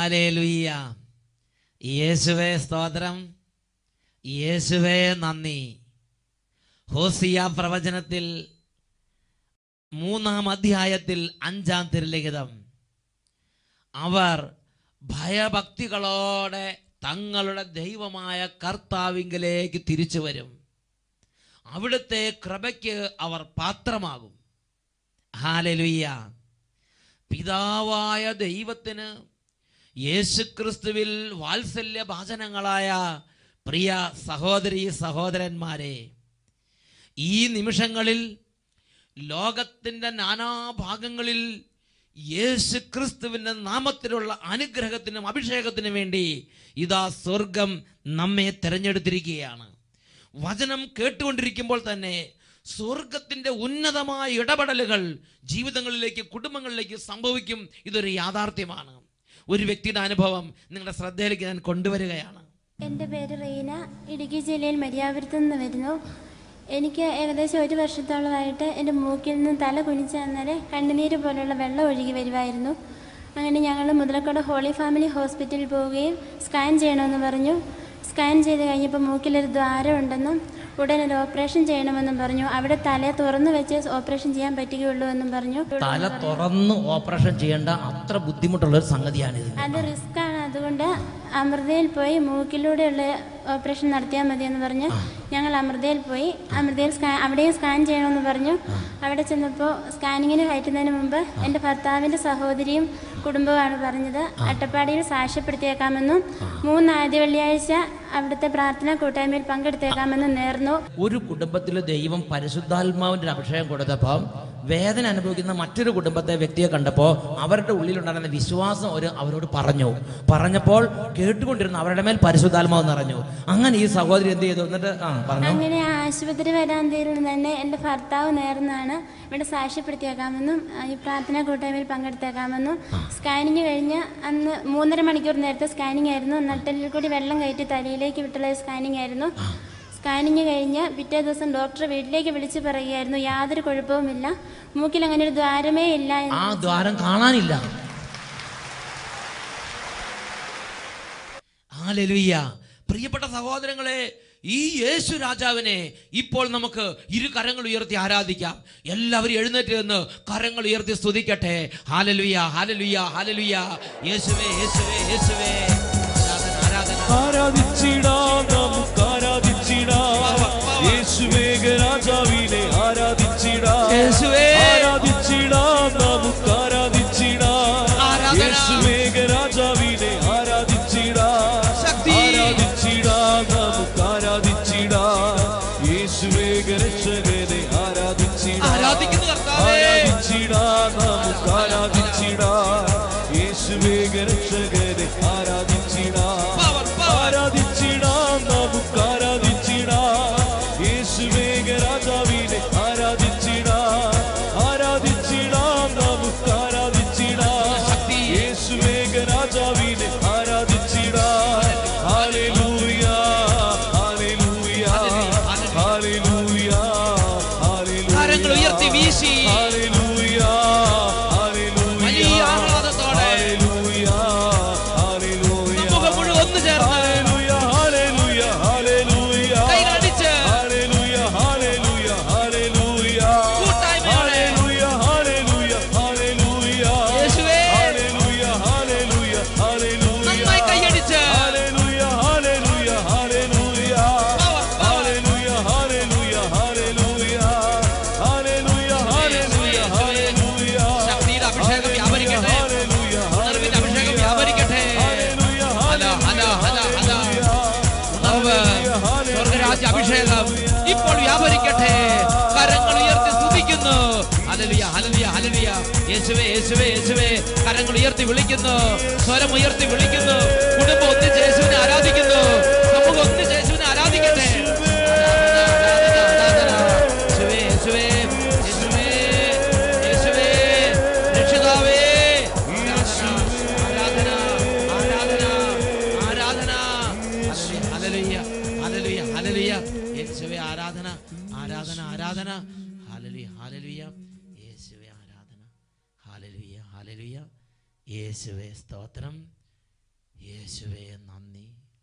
Hallelujah യേശുവേ സ്തോത്രം യേശുവേ നന്ദി ഹോസിയ പ്രവചനത്തിൽ മൂന്നാം അധ്യായത്തിൽ അഞ്ചാം തിരുലിഖിതം അവർ ഭയഭക്തികളോടെ തങ്ങളുടെ ദൈവമായ കർത്താവിങ്കിലേക്ക് തിരിച്ചു വരും അവിടുത്തെ കൃപയ്ക്ക് അവർ പാത്രമാകും ഹാലലുയ്യ പിതാവായ ദൈവത്തിന് യേശുക്രിസ്തുവിൽ വാത്സല്യ ഭാചനങ്ങളായ പ്രിയ സഹോദരി സഹോദരന്മാരെ ഈ നിമിഷങ്ങളിൽ ലോകത്തിൻ്റെ നാനാഭാഗങ്ങളിൽ യേശു ക്രിസ്തുവിൻ്റെ നാമത്തിലുള്ള അനുഗ്രഹത്തിനും അഭിഷേകത്തിനും വേണ്ടി ഇതാ സ്വർഗം നമ്മെ തിരഞ്ഞെടുത്തിരിക്കുകയാണ് വചനം കേട്ടുകൊണ്ടിരിക്കുമ്പോൾ തന്നെ സ്വർഗത്തിൻ്റെ ഉന്നതമായ ഇടപെടലുകൾ ജീവിതങ്ങളിലേക്ക് കുടുംബങ്ങളിലേക്ക് സംഭവിക്കും ഇതൊരു യാഥാർത്ഥ്യമാണ് ഒരു വ്യക്തിയുടെ അനുഭവം നിങ്ങളുടെ ശ്രദ്ധയിലേക്ക് ഞാൻ കൊണ്ടുവരികയാണ് എൻ്റെ പേര് റീന ഇടുക്കി ജില്ലയിൽ മരിയാപുരത്ത് നിന്ന് വരുന്നു എനിക്ക് ഏകദേശം ഒരു വർഷത്തോളമായിട്ട് എൻ്റെ മൂക്കിൽ നിന്ന് തല കുനിച്ച് തന്നാൽ കണ്ണുനീര് പോലുള്ള വെള്ളം ഒഴുകി വരുമായിരുന്നു അങ്ങനെ ഞങ്ങൾ മുതലക്കോട് ഹോളി ഫാമിലി ഹോസ്പിറ്റലിൽ പോവുകയും സ്കാൻ ചെയ്യണമെന്ന് പറഞ്ഞു സ്കാൻ ചെയ്ത് കഴിഞ്ഞപ്പോൾ മൂക്കിലൊരു ദ്വാരം ഉണ്ടെന്നും ഉടൻ ഒരു ഓപ്പറേഷൻ ചെയ്യണമെന്നും പറഞ്ഞു അവിടെ തല തുറന്നു വെച്ച് ഓപ്പറേഷൻ ചെയ്യാൻ പറ്റുകയുള്ളൂ എന്നും പറഞ്ഞു തല തുറന്ന് ഓപ്പറേഷൻ ചെയ്യേണ്ട അത്ര ബുദ്ധിമുട്ടുള്ള ഒരു സംഗതിയാണിത് അത് റിസ്ക് ആണ് അതുകൊണ്ട് അമൃതയിൽ പോയി മൂക്കിലൂടെയുള്ള ഓപ്പറേഷൻ നടത്തിയാൽ മതി എന്ന് പറഞ്ഞ് ഞങ്ങൾ അമൃതയിൽ പോയി അമൃതയിൽ സ്കാൻ അവിടെയും സ്കാൻ ചെയ്യണമെന്ന് പറഞ്ഞു അവിടെ ചെന്നപ്പോൾ സ്കാനിങ്ങിന് കയറ്റുന്നതിന് മുമ്പ് എൻ്റെ ഭർത്താവിൻ്റെ സഹോദരിയും കുടുംബവുമാണ് പറഞ്ഞത് അട്ടപ്പാടിയിൽ സാക്ഷ്യപ്പെടുത്തിയേക്കാമെന്നും മൂന്ന് ആദ്യ വെള്ളിയാഴ്ച അവിടുത്തെ പ്രാർത്ഥനാ കൂട്ടായ്മയിൽ പങ്കെടുത്തേക്കാമെന്നും നേർന്നു ഒരു കുടുംബത്തിൽ ദൈവം പരിശുദ്ധാത്മാവിന്റെ ഒരു അഭിഷേകം കൊടുത്തപ്പോൾ വേദന അനുഭവിക്കുന്ന മറ്റൊരു കുടുംബത്തെ വ്യക്തിയെ കണ്ടപ്പോൾ അവരുടെ ഉള്ളിലുണ്ടായിരുന്ന വിശ്വാസം ഒരു അവരോട് പറഞ്ഞു പറഞ്ഞപ്പോൾ കേട്ടുകൊണ്ടിരുന്ന അവരുടെ മേൽ പരിശുദ്ധാത്മാവ് നിറഞ്ഞു അങ്ങനെ ഈ സഹോദരി എന്ത് ചെയ്തു എന്നിട്ട് ആ പറഞ്ഞു അങ്ങനെ ആ ആശുപത്രി വരാന്തയിൽ നിന്ന് തന്നെ എൻ്റെ ഭർത്താവ് നേർന്നാണ് ഇവിടെ സാക്ഷ്യപ്പെടുത്തിയേക്കാമെന്നും ആ, ഈ പ്രാർത്ഥനാ കൂട്ടായ്മയിൽ പങ്കെടുത്തേക്കാമെന്നും സ്കാനിങ് കഴിഞ്ഞ് അന്ന് മൂന്നര മണിക്കൂർ നേരത്തെ സ്കാനിങ് ആയിരുന്നു നട്ടലിൽ കൂടി വെള്ളം കയറ്റി തലയിലേക്ക് വിട്ടുള്ള സ്കാനിങ് ആയിരുന്നു സ്കാനിങ് കഴിഞ്ഞ് പിറ്റേ ദിവസം ഡോക്ടർ വീട്ടിലേക്ക് വിളിച്ച് പറയുകയായിരുന്നു യാതൊരു കുഴപ്പവുമില്ല മൂക്കിൽ അങ്ങനെ ഒരു ദ്വാരമേ ഇല്ല എന്ന് ആ ദ്വാരം കാണാനില്ല ഹാലലുയ്യ പ്രിയപ്പെട്ട സഹോദരങ്ങളെ ഈ യേശു രാജാവിനെ ഇപ്പോൾ നമുക്ക് ഇരു കരങ്ങൾ ഉയർത്തി ആരാധിക്കാം എല്ലാവരും എഴുന്നേറ്റ് നിന്ന് കരങ്ങൾ ഉയർത്തി സ്തുതിക്കട്ടെ ഹാലലുയ്യ ഹാലലുയ്യ ഹാലലുയ്യ യേശുവേ യേശുവേ യേശുവേ ആരാധന ആരാധന ആരാധിച്ചിടാം നമുക്ക് ആരാധിച്ചിടാം യേശുവേഗ രാജാവിനെ ആരാധിച്ചിടാം യേശുവേ. ആരാധിച്ചിടാം നമുക്ക് ആരാധിച്ചിടാം ആരാധന. യേശുവേഗ രാജാവിനെ ആരാധിച്ചിടാം ശക്തി. ആരാധിച്ചിടാം നമുക്ക് ആരാധിച്ചിടാം യേശുവേഗ രക്ഷകനെ ആരാധിച്ചിടാം ആരാധിക്കുന്നു കർത്താവേ. ആരാധിച്ചിടാം നമുക്ക് ആരാധിച്ചിടാം യേശുവേഗ രക്ഷകനെ ആരാധിച്ചിടാം Power, power. ആരാധിച്ചിടാം നമുക്ക് ആരാധിച്ചിടാം യേശുവേഗ രാജാവിനെ ആരാധിച്ചിടാം ആരാധിച്ചിടാം നമുക്ക് ആരാധിച്ചിടാം ശക്തി. യേശുവേഗ രാജാവിനെ ആരാധിച്ചിടാം ഹല്ലേലൂയ ഹല്ലേലൂയ ഹല്ലേലൂയ ഹല്ലേലൂയ കരങ്ങൾ ഉയർത്തി വീശി ഹല്ലേലൂയ ഹല്ലേലൂയ വലിയ ആഹ്ലാദത്തോടെ ഹല്ലേലൂയ ഹല്ലേലൂയ സമൂഹം മുഴുവൻ ഒന്നു ചേർന്ന് ഹല്ലേലൂയ ഹല്ലേലൂയ ഹല്ലേലൂയ കൈകളടിച്ച് ഹല്ലേലൂയ ഹല്ലേലൂയ ഹല്ലേലൂയ കൂട്ടായ്മയോടെ ഹല്ലേലൂയ ഹല്ലേലൂയ ഹല്ലേലൂയ യേശുവേ. ഹല്ലേലൂയ ഹല്ലേലൂയ ഹല്ലേലൂയ നന്നായി കൈയടിച്ച് ഹല്ലേലൂയ ഹല്ലേലൂയ ഹല്ലേലൂയ Power, power. ഹല്ലേലൂയ ഹല്ലേലൂയ ഹല്ലേലൂയ ഹല്ലേലൂയ ഹല്ലേലൂയ ഹല്ലേലൂയ ശക്തിയുടെ അഭിഷേകം വ്യാപരിക്കട്ടെ ഹല്ലേലൂയ ഉണർവിന്റെ അഭിഷേകം വ്യാപരിക്കട്ടെ ഹല്ലേലൂയ ഹല ഹല ഹല ഹല ഉണർവ് സ്വർഗരാജ്യ അഭിഷേകം ഇപ്പോൾ വ്യാപരിക്കട്ടെ കരങ്ങൾ ഉയർത്തി സ്തുതിക്കുന്നു ഹലലുയ ഹലലുയ ഹലലുയ യേശുവേ യേശുവേ യേശുവേ കരങ്ങൾ ഉയർത്തി വിളിക്കുന്നു സ്വരം ഉയർത്തി വിളിക്കുന്നു കുടുംബം ഒന്നിച്ച് യേശുവിനെ ആരാധിക്കുന്നു സമൂഹം ഒന്നിച്ച് യേശുവിനെ ആരാധിക്കട്ടെ ആരാധന, ആരാധന, ആരാധന. യേശുവേ യേശുവേ യേശുവേ യേശുവേ രക്ഷിതാവേ ആരാധന ആരാധന ആരാധന ഹല്ലേലൂയ ഹല്ലേലൂയ ഹല്ലേലൂയ യേശുവേ ആരാധന ആരാധന ആരാധന ഹല്ലേലൂയ ഹല്ലേലൂയ യേശുവേ ആരാധന ഹല്ലേലൂയ ഹല്ലേലൂയ യേശുവേ സ്തോത്രം യേശുവേ നന്ദി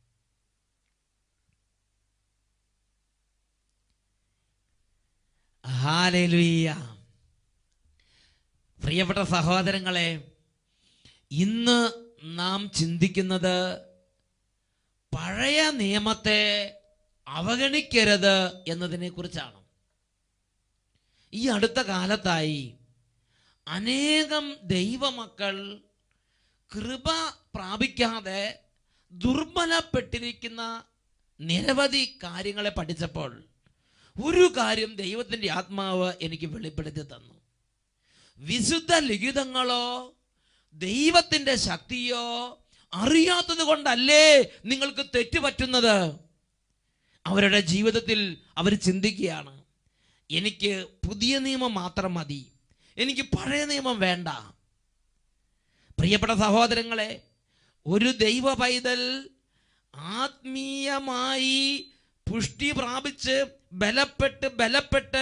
ഹാലലുയ്യ പ്രിയപ്പെട്ട സഹോദരങ്ങളെ ഇന്ന് നാം ചിന്തിക്കുന്നത് പഴയ നിയമത്തെ അവഗണിക്കരുത് എന്നതിനെ കുറിച്ചാണ് ഈ അടുത്ത കാലത്തായി അനേകം ദൈവമക്കൾ കൃപ പ്രാപിക്കാതെ ദുർബലപ്പെട്ടിരിക്കുന്ന നിരവധി കാര്യങ്ങളെ പഠിച്ചപ്പോൾ ഒരു കാര്യം ദൈവത്തിൻ്റെ ആത്മാവ് എനിക്ക് വെളിപ്പെടുത്തി തന്നു വിശുദ്ധ ലിഖിതങ്ങളോ ദൈവത്തിൻ്റെ ശക്തിയോ അറിയാത്തത് കൊണ്ടല്ലേ നിങ്ങൾക്ക് തെറ്റുപറ്റുന്നത് അവരുടെ ജീവിതത്തിൽ അവർ ചിന്തിക്കുകയാണ് എനിക്ക് പുതിയ നിയമം മാത്രം മതി എനിക്ക് പഴയ നിയമം വേണ്ട പ്രിയപ്പെട്ട സഹോദരങ്ങളെ ഒരു ദൈവ പൈതൽ ആത്മീയമായി പുഷ്ടി പ്രാപിച്ച് ബലപ്പെട്ട് ബലപ്പെട്ട്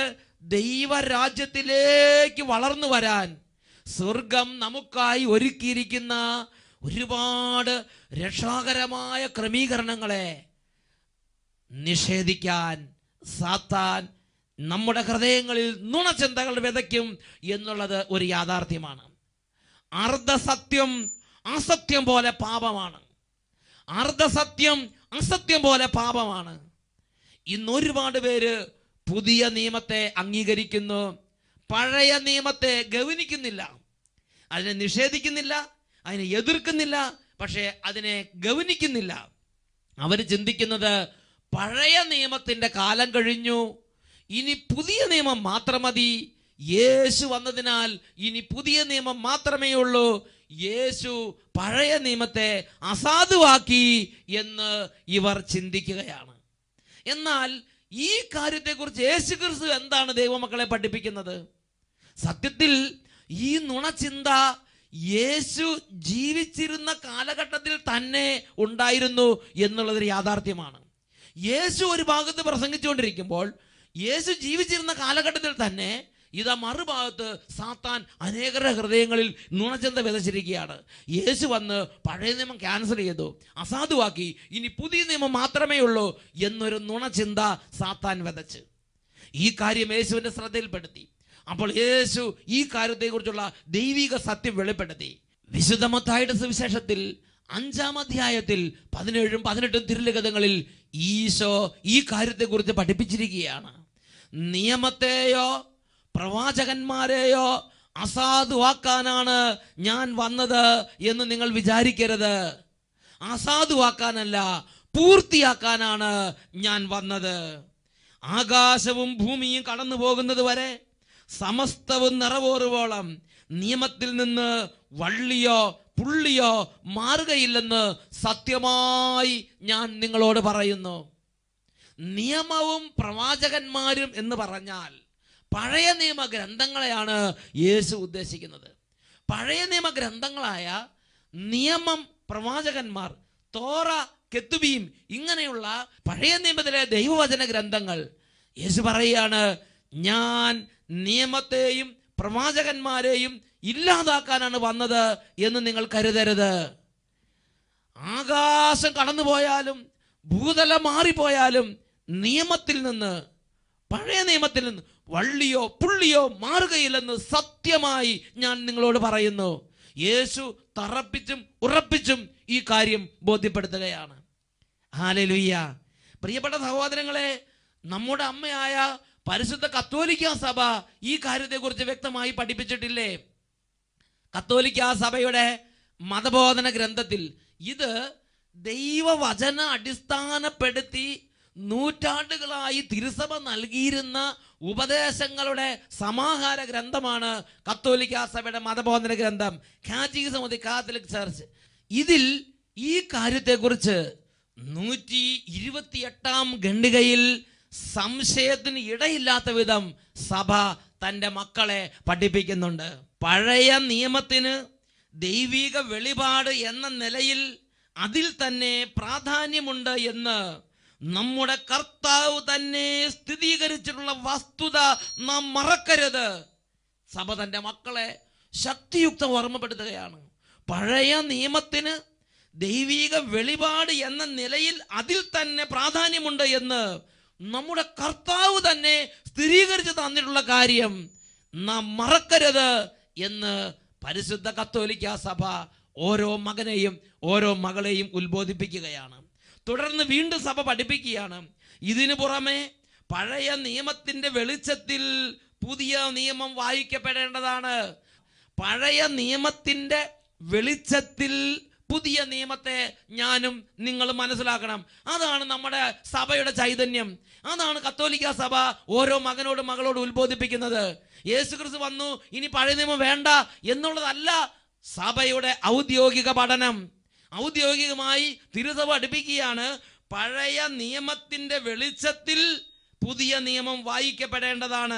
ദൈവരാജ്യത്തിലേക്ക് വളർന്നു വരാൻ സ്വർഗം നമുക്കായി ഒരുക്കിയിരിക്കുന്ന ഒരുപാട് രക്ഷാകരമായ ക്രമീകരണങ്ങളെ നിഷേധിക്കാൻ സാത്താൻ നമ്മുടെ ഹൃദയങ്ങളിൽ നുണചിന്തകൾ വിതയ്ക്കും എന്നുള്ളത് ഒരു യാഥാർത്ഥ്യമാണ് അർദ്ധസത്യം അസത്യം പോലെ പാപമാണ് അർദ്ധസത്യം അസത്യം പോലെ പാപമാണ് ഇന്ന് ഒരുപാട് പേര് പുതിയ നിയമത്തെ അംഗീകരിക്കുന്നു പഴയ നിയമത്തെ ഗവനിക്കുന്നില്ല അതിനെ നിഷേധിക്കുന്നില്ല അതിനെ എതിർക്കുന്നില്ല പക്ഷേ അതിനെ ഗവനിക്കുന്നില്ല അവർ ചിന്തിക്കുന്നത് പഴയ നിയമത്തിന്റെ കാലം കഴിഞ്ഞു ഇനി പുതിയ നിയമം മാത്രം മതി യേശു വന്നതിനാൽ ഇനി പുതിയ നിയമം മാത്രമേ ഉള്ളൂ യേശു പഴയ നിയമത്തെ അസാധുവാക്കി എന്ന് ഇവർ ചിന്തിക്കുകയാണ് എന്നാൽ ഈ കാര്യത്തെക്കുറിച്ച് യേശു ക്രിസ്തു എന്താണ് ദൈവമക്കളെ പഠിപ്പിക്കുന്നത് സത്യത്തിൽ ഈ നുണചിന്ത യേശു ജീവിച്ചിരുന്ന കാലഘട്ടത്തിൽ തന്നെ ഉണ്ടായിരുന്നു എന്നുള്ളതൊരു യാഥാർത്ഥ്യമാണ് യേശു ഒരു ഭാഗത്ത് പ്രസംഗിച്ചുകൊണ്ടിരിക്കുമ്പോൾ യേശു ജീവിച്ചിരുന്ന കാലഘട്ടത്തിൽ തന്നെ ഇതാ മറുഭാഗത്ത് സാത്താൻ അനേകരുടെ ഹൃദയങ്ങളിൽ നുണചന്ത വിതച്ചിരിക്കുകയാണ് യേശു വന്ന് പഴയ നിയമം ക്യാൻസൽ ചെയ്തു അസാധുവാക്കി ഇനി പുതിയ നിയമം മാത്രമേ ഉള്ളൂ എന്നൊരു നുണചിന്ത സാത്താൻ വിതച്ച് ഈ കാര്യം യേശുവിന്റെ ശ്രദ്ധയിൽപ്പെടുത്തി അപ്പോൾ യേശു ഈ കാര്യത്തെക്കുറിച്ചുള്ള ദൈവിക സത്യം വെളിപ്പെടുത്തി വിശുദ്ധമത്തായുടെ സുവിശേഷത്തിൽ അഞ്ചാം അധ്യായത്തിൽ പതിനേഴും പതിനെട്ടും തിരുലിഖിതങ്ങളിൽ ഈശോ ഈ കാര്യത്തെക്കുറിച്ച് പഠിപ്പിച്ചിരിക്കുകയാണ് നിയമത്തെയോ പ്രവാചകന്മാരെയോ അസാധുവാക്കാനാണ് ഞാൻ വന്നത് എന്ന് നിങ്ങൾ വിചാരിക്കരുത് അസാധുവാക്കാനല്ല പൂർത്തിയാക്കാനാണ് ഞാൻ വന്നത് ആകാശവും ഭൂമിയും കടന്നു പോകുന്നത് വരെ സമസ്തവും നിറവേറുവോളം നിയമത്തിൽ നിന്ന് വള്ളിയോ പുള്ളിയോ മാറുകയില്ലെന്ന് സത്യമായി ഞാൻ നിങ്ങളോട് പറയുന്നു നിയമവും പ്രവാചകന്മാരും എന്ന് പറഞ്ഞാൽ പഴയ നിയമ ഗ്രന്ഥങ്ങളെയാണ് യേശു ഉദ്ദേശിക്കുന്നത് പഴയ നിയമ ഗ്രന്ഥങ്ങളായ നിയമം പ്രവാചകന്മാർ തോറ കെത്തുബീം ഇങ്ങനെയുള്ള പഴയ നിയമത്തിലെ ദൈവവചന ഗ്രന്ഥങ്ങൾ യേശു പറയുകയാണ് ഞാൻ നിയമത്തെയും പ്രവാചകന്മാരെയും ഇല്ലാതാക്കാനാണ് വന്നത് എന്ന് നിങ്ങൾ കരുതരുത് ആകാശം കടന്നുപോയാലും ഭൂതലം മാറിപ്പോയാലും നിയമത്തിൽ നിന്ന് പഴയ നിയമത്തിൽ നിന്ന് വള്ളിയോ പുള്ളിയോ മാറുകയില്ലെന്ന് സത്യമായി ഞാൻ നിങ്ങളോട് പറയുന്നു യേശു തറപ്പിച്ചും ഉറപ്പിച്ചും ഈ കാര്യം ബോധ്യപ്പെടുത്തുകയാണ് ഹാലലുയ്യ പ്രിയപ്പെട്ട സഹോദരങ്ങളെ നമ്മുടെ അമ്മയായ പരിശുദ്ധ കത്തോലിക്ക സഭ ഈ കാര്യത്തെക്കുറിച്ച് വ്യക്തമായി പഠിപ്പിച്ചിട്ടില്ലേ കത്തോലിക്ക സഭയുടെ മതബോധന ഗ്രന്ഥത്തിൽ ഇത് ദൈവവചന അടിസ്ഥാനപ്പെടുത്തി നൂറ്റാണ്ടുകളായി തിരുസഭ നൽകിയിരുന്ന ഉപദേശങ്ങളുടെ സമാഹാര ഗ്രന്ഥമാണ് കത്തോലിക്ക സഭയുടെ മതബോധന ഗ്രന്ഥം catechism of the Catholic Church ഇതിൽ ഈ കാര്യത്തെക്കുറിച്ച് നൂറ്റി ഇരുപത്തിയെട്ടാം ഖണ്ഡികയിൽ സംശയത്തിന് ഇടയില്ലാത്ത വിധം സഭ തൻ്റെ മക്കളെ പഠിപ്പിക്കുന്നുണ്ട് പഴയ നിയമത്തിന് ദൈവിക വെളിപാട് എന്ന നിലയിൽ അതിൽ തന്നെ പ്രാധാന്യമുണ്ട് എന്ന് നമ്മുടെ കർത്താവ് തന്നെ സ്ഥിരീകരിച്ചിട്ടുള്ള വസ്തുത നാം മറക്കരുത് സഭ തൻ്റെ മക്കളെ ശക്തിയുക്തം ഓർമ്മപ്പെടുത്തുകയാണ് പഴയ നിയമത്തിന് ദൈവീക വെളിപാട് എന്ന നിലയിൽ അതിൽ തന്നെ പ്രാധാന്യമുണ്ട് എന്ന് നമ്മുടെ കർത്താവ് തന്നെ സ്ഥിരീകരിച്ച് തന്നിട്ടുള്ള കാര്യം നാം മറക്കരുത് എന്ന് പരിശുദ്ധ കത്തോലിക്ക സഭ ഓരോ മകനെയും ഓരോ മകളെയും ഉത്ബോധിപ്പിക്കുകയാണ് തുടർന്ന് വീണ്ടും സഭ പഠിപ്പിക്കുകയാണ് ഇതിനു പുറമെ പഴയ നിയമത്തിന്റെ വെളിച്ചത്തിൽ പുതിയ നിയമം വായിക്കപ്പെടേണ്ടതാണ് പഴയ നിയമത്തിന്റെ വെളിച്ചത്തിൽ പുതിയ നിയമത്തെ ഞാനും നിങ്ങൾ മനസ്സിലാക്കണം അതാണ് നമ്മുടെ സഭയുടെ ചൈതന്യം അതാണ് കത്തോലിക്ക സഭ ഓരോ മകനോടും മകളോടും ഉത്ബോധിപ്പിക്കുന്നത് യേശുക്രിസ്തു വന്നു ഇനി പഴയ നിയമം വേണ്ട എന്നുള്ളതല്ല സഭയുടെ ഔദ്യോഗിക പഠനം ഔദ്യോഗികമായി തിരുസഭ അടുപ്പിക്കുകയാണ് പഴയ നിയമത്തിന്റെ വെളിച്ചത്തിൽ പുതിയ നിയമം വായിക്കപ്പെടേണ്ടതാണ്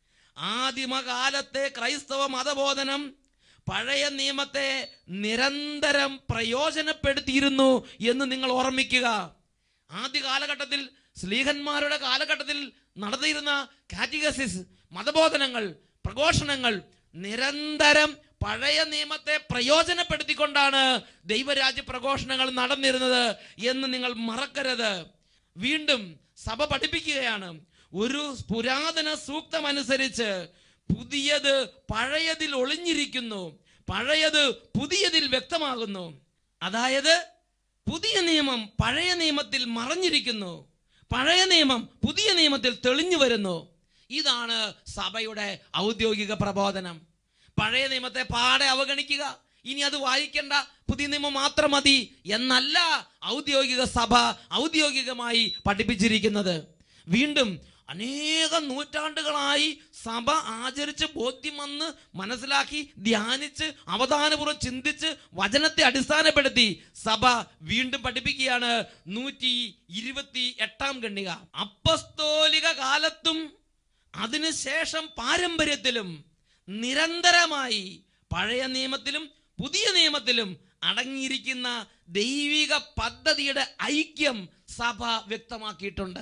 ആദിമകാലത്തെ ക്രൈസ്തവ മതബോധനം പഴയ നിയമത്തെ നിരന്തരം പ്രയോജനപ്പെടുത്തിയിരുന്നു എന്ന് നിങ്ങൾ ഓർമ്മിക്കുക ആദ്യ കാലഘട്ടത്തിൽ സ്ലീഹന്മാരുടെ കാലഘട്ടത്തിൽ നടത്തിയിരുന്ന കാറ്റിഗസിസ് മതബോധനങ്ങൾ പ്രഘോഷണങ്ങൾ നിരന്തരം പഴയ നിയമത്തെ പ്രയോജനപ്പെടുത്തിക്കൊണ്ടാണ് ദൈവരാജ്യ പ്രഘോഷണങ്ങൾ നടന്നിരുന്നത് എന്ന് നിങ്ങൾ മറക്കരുത് വീണ്ടും സഭ പഠിപ്പിക്കുകയാണ് ഒരു പുരാതന സൂക്തം അനുസരിച്ച് പുതിയത് പഴയതിൽ ഒളിഞ്ഞിരിക്കുന്നു പഴയത് പുതിയതിൽ വ്യക്തമാകുന്നു അതായത് പുതിയ നിയമം പഴയ നിയമത്തിൽ മറഞ്ഞിരിക്കുന്നു പഴയ നിയമം പുതിയ നിയമത്തിൽ തെളിഞ്ഞു വരുന്നു ഇതാണ് സഭയുടെ ഔദ്യോഗിക പ്രബോധനം പഴയ നിയമത്തെ പാടെ അവഗണിക്കുക ഇനി അത് വായിക്കേണ്ട പുതിയ നിയമം മാത്രം മതി എന്നല്ല ഔദ്യോഗിക സഭ ഔദ്യോഗികമായി പഠിപ്പിച്ചിരിക്കുന്നത് വീണ്ടും അനേകം നൂറ്റാണ്ടുകളായി സഭ ആചരിച്ച് ബോധ്യം വന്ന് മനസ്സിലാക്കി ധ്യാനിച്ച് അവധാനപൂർവ്വം ചിന്തിച്ച് വചനത്തെ അടിസ്ഥാനപ്പെടുത്തി സഭ വീണ്ടും പഠിപ്പിക്കുകയാണ് നൂറ്റി ഇരുപത്തി എട്ടാം ഖണ്ഡിക അപ്പസ്തോലിക കാലത്തും അതിനുശേഷം പാരമ്പര്യത്തിലും നിരന്തരമായി പഴയ നിയമത്തിലും പുതിയ നിയമത്തിലും അടങ്ങിയിരിക്കുന്ന ദൈവിക പദ്ധതിയുടെ ഐക്യം സഭ വ്യക്തമാക്കിയിട്ടുണ്ട്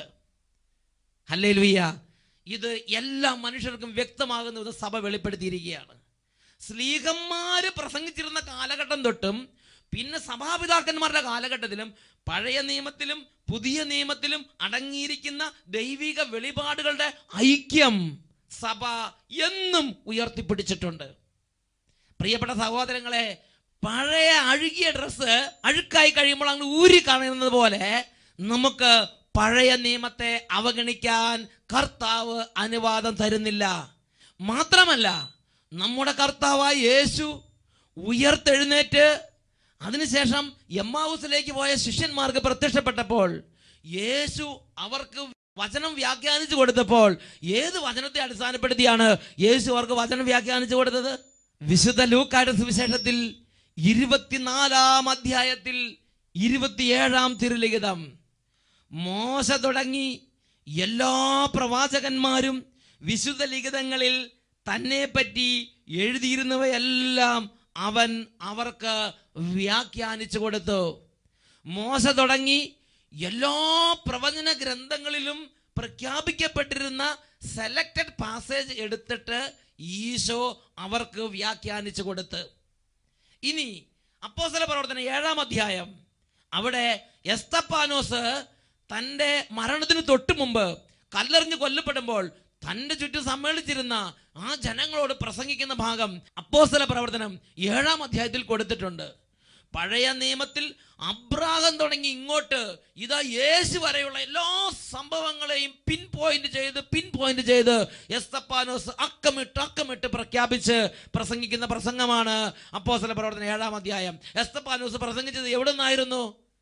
ഹല്ലേലൂയ ഇത് എല്ലാ മനുഷ്യർക്കും വ്യക്തമാകുന്ന വിധം സഭ വെളിപ്പെടുത്തിയിരിക്കുകയാണ് സ്ലീഹന്മാര് പ്രസംഗിച്ചിരുന്ന കാലഘട്ടം തൊട്ടും പിന്നെ സഭാപിതാക്കന്മാരുടെ കാലഘട്ടത്തിലും പഴയ നിയമത്തിലും പുതിയ നിയമത്തിലും അടങ്ങിയിരിക്കുന്ന ദൈവിക വെളിപാടുകളുടെ ഐക്യം സഭ എന്നും ഉയർത്തിപ്പിടിച്ചിട്ടുണ്ട് പ്രിയപ്പെട്ട സഹോദരങ്ങളെ പഴയ അഴുകിയ ഡ്രസ്സ് അഴുക്കായി കഴിയുമ്പോൾ അങ്ങ് ഊരി കാണുന്നത് പോലെ നമുക്ക് പഴയ നിയമത്തെ അവഗണിക്കാൻ കർത്താവ് അനുവാദം തരുന്നില്ല മാത്രമല്ല നമ്മുടെ കർത്താവായ യേശു ഉയർത്തെഴുന്നേറ്റ് അതിനുശേഷം എമ്മാവൂസിലേക്ക് പോയ ശിഷ്യന്മാർക്ക് പ്രത്യക്ഷപ്പെട്ടപ്പോൾ യേശു അവർക്ക് വചനം വ്യാഖ്യാനിച്ചു കൊടുത്തപ്പോൾ ഏത് വചനത്തെ അടിസ്ഥാനപ്പെടുത്തിയാണ് യേശു അവർക്ക് വചനം വ്യാഖ്യാനിച്ചു കൊടുത്തത് വിശുദ്ധ ലൂക്കായുടെ സുവിശേഷത്തിൽ ഇരുപത്തിനാലാം അധ്യായത്തിൽ ഇരുപത്തിയേഴാം തിരുലിഖിതം മോശ തുടങ്ങി എല്ലാ പ്രവാചകന്മാരും വിശുദ്ധ ലിഖിതങ്ങളിൽ തന്നെ പറ്റി എഴുതിയിരുന്നവയെല്ലാം അവൻ അവർക്ക് വ്യാഖ്യാനിച്ചു കൊടുത്തു മോശ തുടങ്ങി എല്ലാ പ്രവചന ഗ്രന്ഥങ്ങളിലും പ്രഖ്യാപിക്കപ്പെട്ടിരുന്ന സെലക്റ്റഡ് പാസേജ് എടുത്തിട്ട് ഈശോ അവർക്ക് വ്യാഖ്യാനിച്ചു കൊടുത്ത് ഇനി അപ്പോസ്തല പ്രവർത്തനം ഏഴാം അധ്യായം അവിടെ എസ്തപ്പാനോസ് തൻ്റെ മരണത്തിന് തൊട്ടു മുമ്പ് കല്ലെറിഞ്ഞ് കൊല്ലപ്പെടുമ്പോൾ തൻ്റെ ചുറ്റും സമ്മേളിച്ചിരുന്ന ആ ജനങ്ങളോട് പ്രസംഗിക്കുന്ന ഭാഗം അപ്പോസ്തല പ്രവർത്തനം ഏഴാം അധ്യായത്തിൽ കൊടുത്തിട്ടുണ്ട് പഴയ നിയമത്തിൽ അബ്രാഹം തുടങ്ങി ഇങ്ങോട്ട് ഇതാ യേശു വരെയുള്ള എല്ലാ സംഭവങ്ങളെയും പിൻ പോയിന്റ് ചെയ്ത് പിൻ പോയിന്റ് ചെയ്ത് എസ്തപ്പാനോസ് അക്കമിട്ട് അക്കമിട്ട് പ്രഖ്യാപിച്ച് പ്രസംഗിക്കുന്ന പ്രസംഗമാണ് അപ്പോസ്തല പ്രവർത്തനം ഏഴാം അധ്യായം എസ്തപ്പാനോസ് പ്രസംഗിച്ചത് എവിടെ നിന്നായിരുന്നു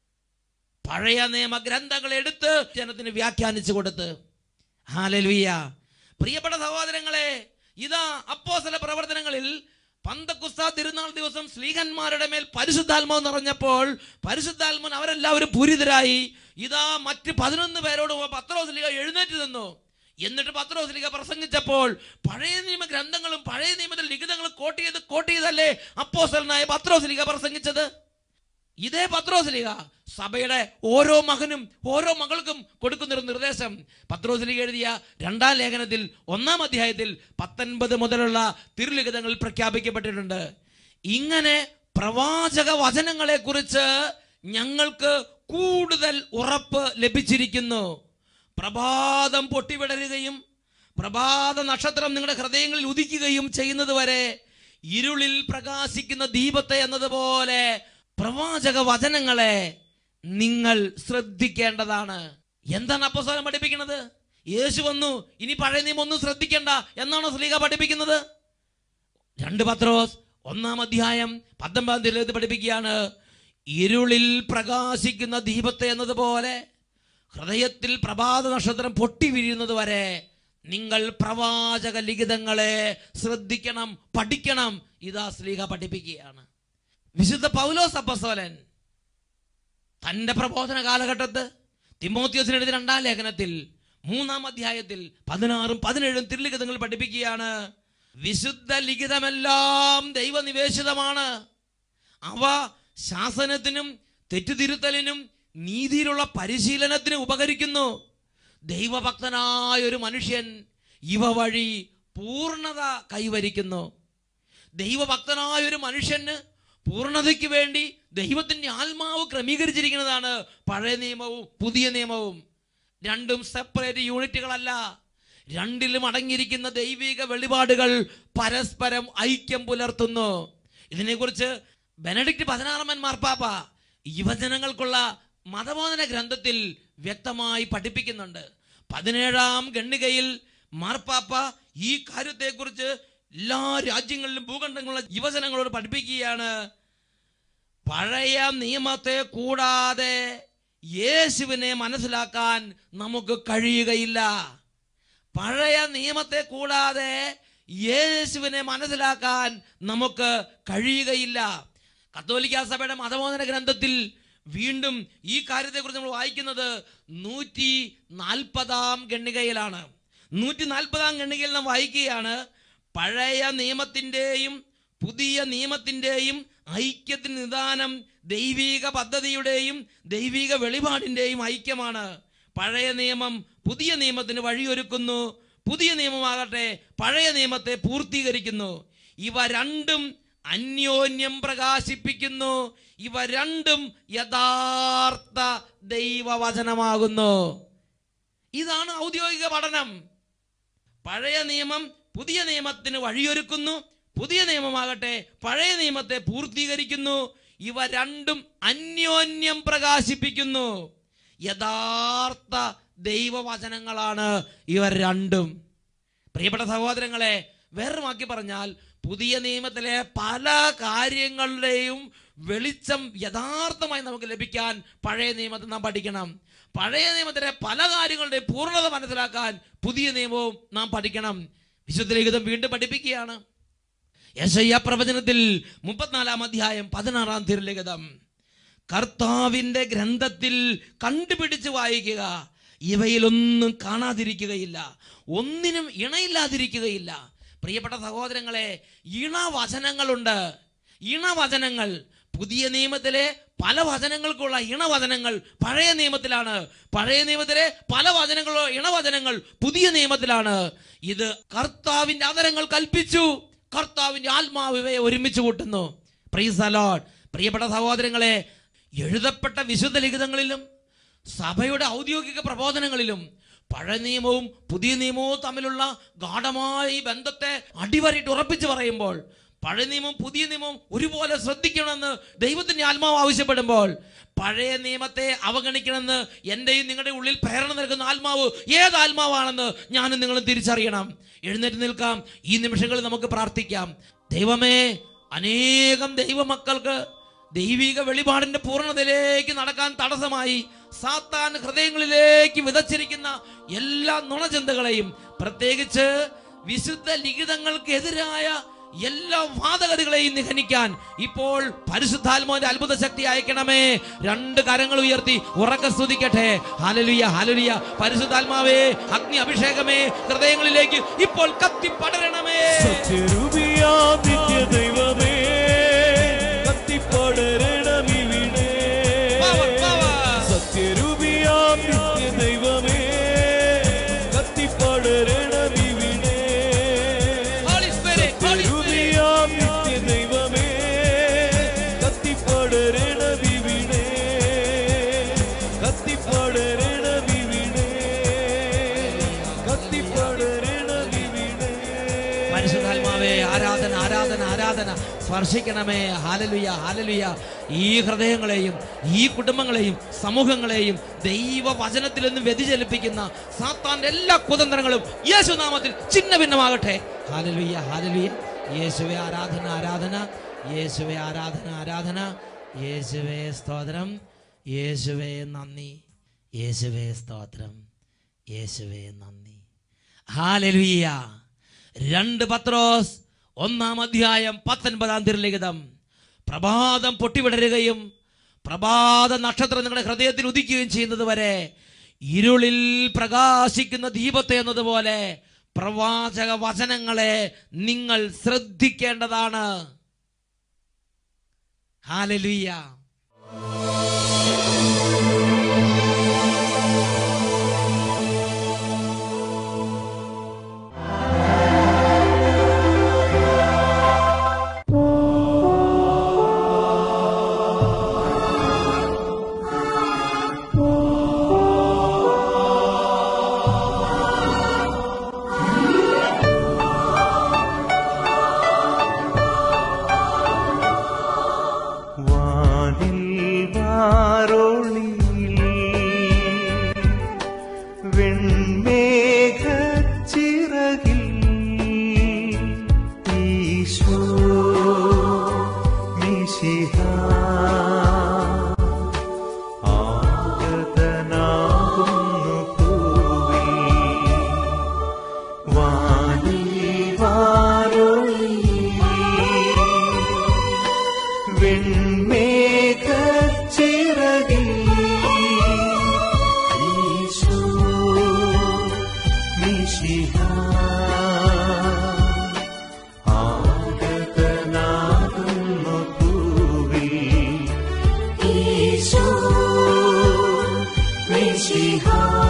പഴയ നിയമ ഗ്രന്ഥങ്ങൾ എടുത്ത് ജനത്തിന് വ്യാഖ്യാനിച്ചു കൊടുത്ത് ഹാലലുയ്യ പ്രിയപ്പെട്ട സഹോദരങ്ങളെ ഇതാ അപ്പോസല പ്രവർത്തനങ്ങളിൽ പന്തക്കുസ്ത തിരുനാൾ ദിവസം സ്ലീഹന്മാരുടെ മേൽ പരിശുദ്ധാത്മാവ് നിറഞ്ഞപ്പോൾ പരിശുദ്ധാത്മൻ അവരെല്ലാവരും പൂരിതരായി ഇതാ മറ്റ് പതിനൊന്ന് പേരോട് പത്രോസ്ലിക എഴുന്നേറ്റ് നിന്നു എന്നിട്ട് പത്രോസ്ലിക പ്രസംഗിച്ചപ്പോൾ പഴയ നിയമ ഗ്രന്ഥങ്ങളും പഴയ നിയമത്തിൽ ലിഖിതങ്ങളും കോട്ട് ചെയ്ത് കോട്ട് ചെയ്തല്ലേ അപ്പോസലനായ പത്രോസ്ലിക പ്രസംഗിച്ചത് ഇതേ പത്രോസ്ലിക സഭയുടെ ഓരോ മകനും ഓരോ മകൾക്കും കൊടുക്കുന്നൊരു നിർദ്ദേശം പത്രോസ്ലിക എഴുതിയ രണ്ടാം ലേഖനത്തിൽ ഒന്നാം അധ്യായത്തിൽ പത്തൊൻപത് മുതലുള്ള തിരുലിഖിതങ്ങളിൽ പ്രഖ്യാപിക്കപ്പെട്ടിട്ടുണ്ട് ഇങ്ങനെ പ്രവാചക വചനങ്ങളെ കുറിച്ച് ഞങ്ങൾക്ക് കൂടുതൽ ഉറപ്പ് ലഭിച്ചിരിക്കുന്നു പ്രഭാതം പൊട്ടിവിടരുകയും പ്രഭാത നക്ഷത്രം നിങ്ങളുടെ ഹൃദയങ്ങളിൽ ഉദിക്കുകയും ചെയ്യുന്നത് വരെ ഇരുളിൽ പ്രകാശിക്കുന്ന ദീപത്തെ എന്നതുപോലെ പ്രവാചക വചനങ്ങളെ നിങ്ങൾ ശ്രദ്ധിക്കേണ്ടതാണ് എന്താണ് അപ്പസ്വലം പഠിപ്പിക്കുന്നത് യേശു വന്നു ഇനി പഴയ നിയമം ഒന്നും ശ്രദ്ധിക്കേണ്ട എന്നാണോ സ്ലീഹ പഠിപ്പിക്കുന്നത് രണ്ട് പത്രോസ് ഒന്നാം അധ്യായം പത്തൊമ്പതാം തീയതി പഠിപ്പിക്കുകയാണ് ഇരുളിൽ പ്രകാശിക്കുന്ന ദീപത്തെ എന്നതുപോലെ ഹൃദയത്തിൽ പ്രഭാത നക്ഷത്രം പൊട്ടി വീഴുന്നത് വരെ നിങ്ങൾ പ്രവാചക ലിഖിതങ്ങളെ ശ്രദ്ധിക്കണം പഠിക്കണം ഇതാ സ്ലീഹ പഠിപ്പിക്കുകയാണ് വിശുദ്ധ പൗലോസ് അപ്പസ്തോലൻ തന്റെ പ്രബോധന കാലഘട്ടത്ത് തിമോത്യോസിന് എഴുതിയ രണ്ടാം ലേഖനത്തിൽ മൂന്നാം അധ്യായത്തിൽ പതിനാറും പതിനേഴും തിരുലിഖിതങ്ങൾ പഠിപ്പിക്കുകയാണ് വിശുദ്ധ ലിഖിതമെല്ലാം ദൈവനിവേശിതമാണ് അവ ശാസനത്തിനും തെറ്റുതിരുത്തലിനും നീതിയിലുള്ള പരിശീലനത്തിനും ഉപകരിക്കുന്നു ദൈവഭക്തനായ ഒരു മനുഷ്യൻ ഇവ വഴി പൂർണ്ണത കൈവരിക്കുന്നു ദൈവഭക്തനായ ഒരു മനുഷ്യന് പൂർണ്ണതയ്ക്ക് വേണ്ടി ദൈവത്തിന്റെ ആത്മാവ് ക്രമീകരിച്ചിരിക്കുന്നതാണ് പഴയ നിയമവും പുതിയ നിയമവും രണ്ടും സെപ്പറേറ്റ് യൂണിറ്റുകളല്ല രണ്ടിലും അടങ്ങിയിരിക്കുന്ന ദൈവിക വെളിപാടുകൾ പരസ്പരം ഐക്യം പുലർത്തുന്നു ഇതിനെക്കുറിച്ച് ബെനഡിക്റ്റ് പതിനാറാമൻ മാർപ്പാപ്പ യുവജനങ്ങൾക്കുള്ള മതബോധന ഗ്രന്ഥത്തിൽ വ്യക്തമായി പഠിപ്പിക്കുന്നുണ്ട് പതിനേഴാം ഗണ്ണികയിൽ മാർപ്പാപ്പ ഈ കാര്യത്തെക്കുറിച്ച് എല്ലാ രാജ്യങ്ങളിലും ഭൂഖണ്ഡങ്ങളുള്ള യുവജനങ്ങളോട് പഠിപ്പിക്കുകയാണ് പഴയ നിയമത്തെ കൂടാതെ യേശുവിനെ മനസ്സിലാക്കാൻ നമുക്ക് കഴിയുകയില്ല പഴയ നിയമത്തെ കൂടാതെ യേശുവിനെ മനസ്സിലാക്കാൻ നമുക്ക് കഴിയുകയില്ല കത്തോലിക്ക സഭയുടെ മതബോധന ഗ്രന്ഥത്തിൽ വീണ്ടും ഈ കാര്യത്തെക്കുറിച്ച് നമ്മൾ വായിക്കുന്നത് നൂറ്റി നാൽപ്പതാം ഗണ്ണികയിലാണ് നൂറ്റി നാൽപ്പതാം ഗണ്ണികയിൽ നാം വായിക്കുകയാണ് പഴയ നിയമത്തിൻ്റെയും പുതിയ നിയമത്തിൻ്റെയും ഐക്യത്തിന് നിദാനം ദൈവിക പദ്ധതിയുടെയും ദൈവിക വെളിപാടിൻ്റെയും ഐക്യമാണ് പഴയ നിയമം പുതിയ നിയമത്തിന് വഴിയൊരുക്കുന്നു പുതിയ നിയമമാകട്ടെ പഴയ നിയമത്തെ പൂർത്തീകരിക്കുന്നു ഇവ രണ്ടും അന്യോന്യം പ്രകാശിപ്പിക്കുന്നു ഇവ രണ്ടും യഥാർത്ഥ ദൈവവചനമാകുന്നു ഇതാണ് ഔദ്യോഗിക പഠനം പഴയ നിയമം പുതിയ നിയമത്തിന് വഴിയൊരുക്കുന്നു പുതിയ നിയമമാകട്ടെ പഴയ നിയമത്തെ പൂർത്തീകരിക്കുന്നു ഇവ രണ്ടും അന്യോന്യം പ്രകാശിപ്പിക്കുന്നു യഥാർത്ഥ ദൈവവചനങ്ങളാണ് ഇവർ രണ്ടും പ്രിയപ്പെട്ട സഹോദരങ്ങളെ വേറെ വാക്കി പറഞ്ഞാൽ പുതിയ നിയമത്തിലെ പല കാര്യങ്ങളുടെയും വെളിച്ചം യഥാർത്ഥമായി നമുക്ക് ലഭിക്കാൻ പഴയ നിയമത്തിൽ നാം പഠിക്കണം പഴയ നിയമത്തിലെ പല കാര്യങ്ങളുടെയും പൂർണ്ണത മനസ്സിലാക്കാൻ പുതിയ നിയമവും നാം പഠിക്കണം വിശുദ്ധ ലിഖിതം വീണ്ടും പഠിപ്പിക്കുകയാണ് യശയ്യ പ്രവചനത്തിൽ മുപ്പത്തിനാലാം അധ്യായം പതിനാറാം തിരുലിഖിതം കർത്താവിന്റെ ഗ്രന്ഥത്തിൽ കണ്ടുപിടിച്ച് വായിക്കുക ഇവയിലൊന്നും കാണാതിരിക്കുകയില്ല ഒന്നിനും ഇണയില്ലാതിരിക്കുകയില്ല പ്രിയപ്പെട്ട സഹോദരങ്ങളെ ഇണവചനങ്ങളുണ്ട് ഇണവചനങ്ങൾ പുതിയ നിയമത്തിലെ പല വചനങ്ങൾക്കുള്ള ഇണവചനങ്ങൾ പഴയ നിയമത്തിലാണ് പഴയ നിയമത്തിലെ പല വചനങ്ങളോ ഇണവചനങ്ങൾ പുതിയ നിയമത്തിലാണ് ഇത് കർത്താവിന്റെ അതരങ്ങൾ കൽപ്പിച്ചു കർത്താവിന്റെ ആത്മാവ് ഇവയെ ഒരുമിച്ച് കൂട്ടുന്നു പ്രീസ് അലോഡ് പ്രിയപ്പെട്ട സഹോദരങ്ങളെ എഴുതപ്പെട്ട വിശുദ്ധ ലിഖിതങ്ങളിലും സഭയുടെ ഔദ്യോഗിക പ്രബോധനങ്ങളിലും പഴയ നിയമവും പുതിയ നിയമവും തമ്മിലുള്ള ഗാഠമായ ഈ ബന്ധത്തെ അടിവരയിട്ട് ഉറപ്പിച്ചു പറയുമ്പോൾ പഴയ നിയമവും പുതിയ നിയമവും ഒരുപോലെ ശ്രദ്ധിക്കണമെന്ന് ദൈവത്തിന്റെ ആത്മാവ് ആവശ്യപ്പെടുമ്പോൾ പഴയ നിയമത്തെ അവഗണിക്കണമെന്ന് എന്റെയും നിങ്ങളുടെ ഉള്ളിൽ പ്രേരണ നൽകുന്ന ആത്മാവ് ഏത് ആത്മാവാണെന്ന് ഞാനും നിങ്ങളും തിരിച്ചറിയണം എഴുന്നേറ്റ് നിൽക്കാം ഈ നിമിഷങ്ങളിൽ നമുക്ക് പ്രാർത്ഥിക്കാം ദൈവമേ അനേകം ദൈവമക്കൾക്ക് ദൈവിക വെളിപാടിന്റെ പൂർണ്ണതയിലേക്ക് നടക്കാൻ തടസ്സമായി സാത്താൻ ഹൃദയങ്ങളിലേക്ക് വിതച്ചിരിക്കുന്ന എല്ലാ നുണചിന്തകളെയും പ്രത്യേകിച്ച് വിശുദ്ധ ലിഖിതങ്ങൾക്കെതിരായ എല്ലാ വാദഗതികളെയും നിഹനിക്കാൻ ഇപ്പോൾ പരിശുദ്ധാത്മാവിന്റെ അത്ഭുത ശക്തി അയക്കണമേ രണ്ട് കരങ്ങൾ ഉയർത്തി ഉറക്ക സ്തുതിക്കട്ടെ ഹാലലുയ ഹാലലുയ പരിശുദ്ധാത്മാവേ അഗ്നി അഭിഷേകമേ ഹൃദയങ്ങളിലേക്ക് ഇപ്പോൾ കത്തി പടരണമേ സത്യരൂപിയാ നിത്യ ദൈവമേ കത്തിപ്പടരണമിവിടെ Power, power. സത്യരൂപിയാ നിത്യ ദൈവമേ കത്തിപ്പടരണമിവിടെ Holy Spirit, Holy Spirit. സത്യരൂപിയാ നിത്യ ദൈവമേ ആരാധന സ്പർശിക്കണമേ ഹാലലുയ ഹാലലുയ ഈ ഹൃദയങ്ങളെയും ഈ കുടുംബങ്ങളെയും സമൂഹങ്ങളെയും ദൈവ വചനത്തിൽ നിന്ന് വ്യതിചലിപ്പിക്കുന്ന സാത്താന്റെ എല്ലാ കുതന്ത്രങ്ങളും യേശുനാമത്തിൽ ചിന്ന ഭിന്നമാകട്ടെ ഹാലലുയ ഹാലലുയ യേശുവെ ആരാധന ആരാധന യേശുവെ ആരാധന ആരാധന യേശുവേ സ്തോത്രം യേശുവേ നന്ദി യേശുവേ സ്തോത്രം യേശുവേ നന്ദി ഹാലലുയ്യ രണ്ട് പത്രോസ് ഒന്നാം അധ്യായം പത്തൊൻപതാം തിരുലിഖിതം പ്രഭാതം പൊട്ടിവിടരുകയും പ്രഭാത നക്ഷത്രം നിങ്ങളുടെ ഹൃദയത്തിൽ ഉദിക്കുകയും ചെയ്യുന്നത് വരെ ഇരുളിൽ പ്രകാശിക്കുന്ന ദീപത്തെ എന്നതുപോലെ പ്രവാചക വചനങ്ങളെ നിങ്ങൾ ശ്രദ്ധിക്കേണ്ടതാണ് ഹാലലുയ്യ വാനിൽ വാരോളിയിൽ വെൺമേഘച്ചിറകിൽ ഈശോ മിശിഹ ആഗതനാകുന്നു പൂവിൽ വാനിൽ വാരോളിയിൽ വെൺമേഘച്ചിറകിൽ ഈശോ മിശിഹ ആഗതനാകുന്നു പൂവിൽ ഈശോ മിശിഹ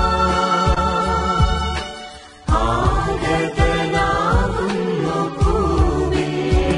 ആഗതനാകുന്നു പൂവിൽ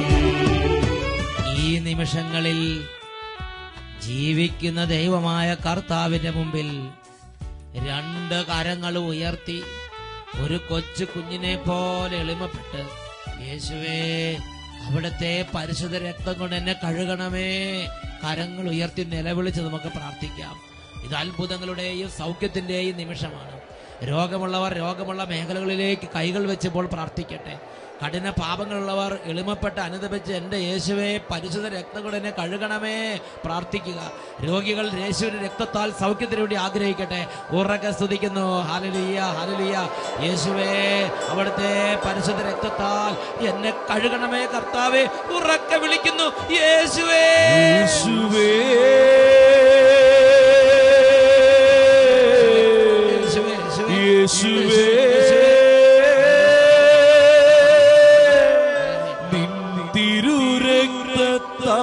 ഈ നിമിഷങ്ങളിൽ ജീവിക്കുന്ന ദൈവമായ കർത്താവിന്റെ മുമ്പിൽ രണ്ട് കരങ്ങൾ ഉയർത്തി ഒരു കൊച്ചു കുഞ്ഞിനെ പോലെ എളിമപ്പെട്ട് യേശുവേ അവിടുത്തെ പരിശുദ്ധ രക്തം കൊണ്ട് എന്നെ കഴുകണമേ കരങ്ങൾ ഉയർത്തി നിലവിളിച്ച് നമുക്ക് പ്രാർത്ഥിക്കാം ഇത് അത്ഭുതങ്ങളുടെയും സൗഖ്യത്തിന്റെയും നിമിഷമാണ് രോഗമുള്ളവർ രോഗമുള്ള മേഖലകളിലേക്ക് കൈകൾ വെച്ചപ്പോൾ പ്രാർത്ഥിക്കട്ടെ കഠിന പാപങ്ങളുള്ളവർ എളിമപ്പെട്ട് അനുദപിച്ച് എൻ്റെ യേശുവെ പരിശുദ്ധ രക്തം കൊണ്ട് എന്നെ കഴുകണമേ പ്രാർത്ഥിക്കുക രോഗികൾ യേശുവിന്റെ രക്തത്താൽ സൗഖ്യത്തിന് വേണ്ടി ആഗ്രഹിക്കട്ടെ ഉറക്കെ സ്തുതിക്കുന്നു ഹാലലിയ ഹാലലിയ യേശുവേ അവിടുത്തെ പരിശുദ്ധ രക്തത്താൽ എന്നെ കഴുകണമേ കർത്താവേ ഉറക്കെ വിളിക്കുന്നു യേശുവേ യേശുവേ യേശുവേ, യേശുവേ, യേശുവേ നിൻ തിരുരക്തത്താ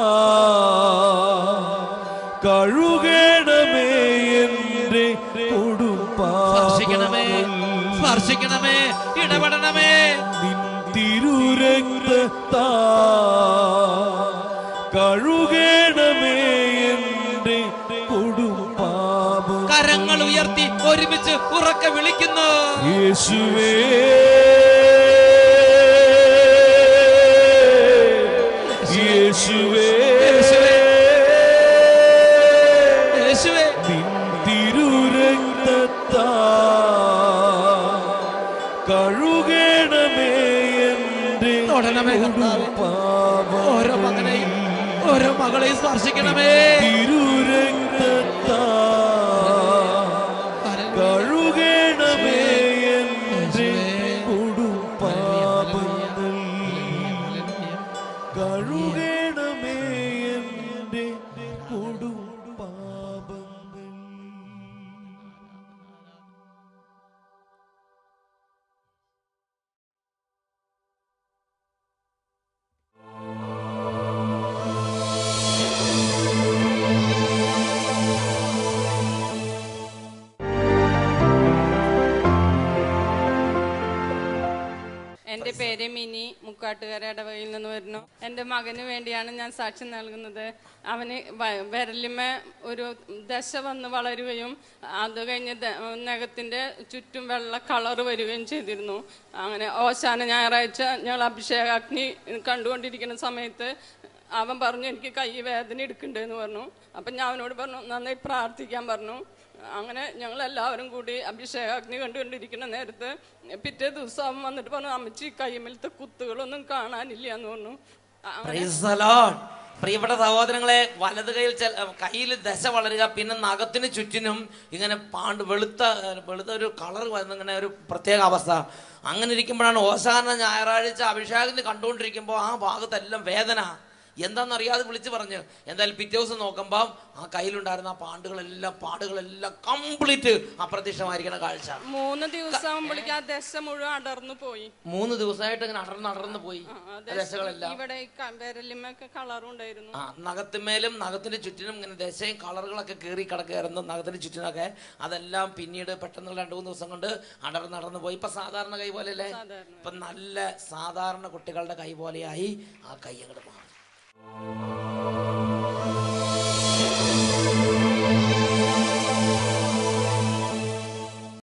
കഴുകണമേ എൻ്റെ സ്പർശിക്കണമേ കൊടുപ്പാ സ്പർശിക്കണമേ ഇടപെടണമേ നിൻ തിരുരക്തത്താ കഴുകണമേ എൻ്റെ കൊടുപ്പാപം കരങ്ങൾ ഉയർത്തി ഒരുമിച്ച് ഉറക്കെ വിളിക്കുന്നു യേശുവേ യേശുവേ യേശുവേ. യേശുവേ നിൻ തിരുരക്തത്താ കഴുകണമേ എൻ്റെ തൊടണമേ കർത്താവേ. പാപം ഓരോ മകനെയും ഓരോ മകളെയും സ്പർശിക്കണമേ തിരുരക്തത്താ കഴുകണമേ എൻ്റെ കൊടുപ്പാപങ്ങൾ കഴുകണമേ എൻ്റെ കൊടുപ്പാപങ്ങൾ എൻ്റെ പേര് മിനി മുക്കാട്ടുകര ഇടവകയിൽ നിന്ന് വരുന്നു എൻ്റെ മകന് വേണ്ടിയാണ് ഞാൻ സാക്ഷ്യം നൽകുന്നത് അവന് വ- വിരലിമ ഒരു ദശ വന്ന് വളരുകയും അത് കഴിഞ്ഞ് ദ- നഖത്തിൻ്റെ ചുറ്റും വെള്ള കളർ വരികയും ചെയ്തിരുന്നു അങ്ങനെ ഓശാന ഞായറാഴ്ച ഞങ്ങൾ അഭിഷേകാഗ്നി കണ്ടുകൊണ്ടിരിക്കുന്ന സമയത്ത് അവൻ പറഞ്ഞു എനിക്ക് കൈ വേദന എടുക്കണ്ടെന്ന് പറഞ്ഞു അപ്പം ഞാൻ അവനോട് പറഞ്ഞു നന്നായി പ്രാർത്ഥിക്കാൻ പറഞ്ഞു അങ്ങനെ ഞങ്ങൾ എല്ലാവരും കൂടി അഭിഷേകാഗ്നി കണ്ടുകൊണ്ടിരിക്കുന്ന നേരത്ത് പിറ്റേ ദിവസം അവൻ വന്നിട്ട് പറഞ്ഞു അമ്മച്ചി കൈമലത്തെ കുത്തുകളൊന്നും കാണാനില്ല എന്ന് പറഞ്ഞു അങ്ങനെ Praise the Lord. പ്രിയപ്പെട്ട സഹോദരങ്ങളെ വലത് കൈയിൽ കയ്യിൽ ദശ വളരുക പിന്നെ നഖത്തിന് ചുറ്റിനും ഇങ്ങനെ പാണ്ട് വെളുത്ത വെളുത്ത ഒരു കളർ വരുന്ന ഇങ്ങനെ ഒരു പ്രത്യേക അവസ്ഥ അങ്ങനെ ഇരിക്കുമ്പോഴാണ് ഓശാന ഞായറാഴ്ച അഭിഷേകത്തിന് കണ്ടുകൊണ്ടിരിക്കുമ്പോൾ ആ ഭാഗത്തെല്ലാം വേദന എന്താണെന്നറിയാതെ വിളിച്ചു പറഞ്ഞു എന്തായാലും പിറ്റേ ദിവസം നോക്കുമ്പോൾ ആ കയ്യിലുണ്ടായിരുന്ന ആ പാണ്ടുകളെല്ലാം പാടുകളെല്ലാം കംപ്ലീറ്റ് അപ്രത്യക്ഷമായിരിക്കുന്ന കാഴ്ച മൂന്ന് ദിവസം ആകുമ്പോഴേക്കും ആ ദശ മുഴുവൻ അടർന്നു പോയി മൂന്ന് ദിവസമായിട്ട് ഇങ്ങനെ അടർന്ന് അടർന്ന് പോയി ആ, ആ ദശ ദശകളെല്ലാം ഇവിടെ ഈ ക- വിരലിമൊക്കെ കളറും ഉണ്ടായിരുന്നു ആ നഖത്തിന്മേലും നഖത്തിന്റെ ചുറ്റിനും ഇങ്ങനെ ദശയും കളറുകളൊക്കെ കീറി കിടക്കുകയായിരുന്നു നഖത്തിന്റെ ചുറ്റിനൊക്കെ അതെല്ലാം പിന്നീട് പെട്ടെന്ന് രണ്ടു മൂന്ന് ദിവസം കൊണ്ട് അടർന്ന് അടർന്ന് പോയി ഇപ്പൊ സാധാരണ കൈ പോലെയല്ലേ സാധാരണ. ഇപ്പൊ നല്ല സാധാരണ കുട്ടികളുടെ കൈ പോലെയായി ആ കൈ അങ്ങോട്ട് മാറി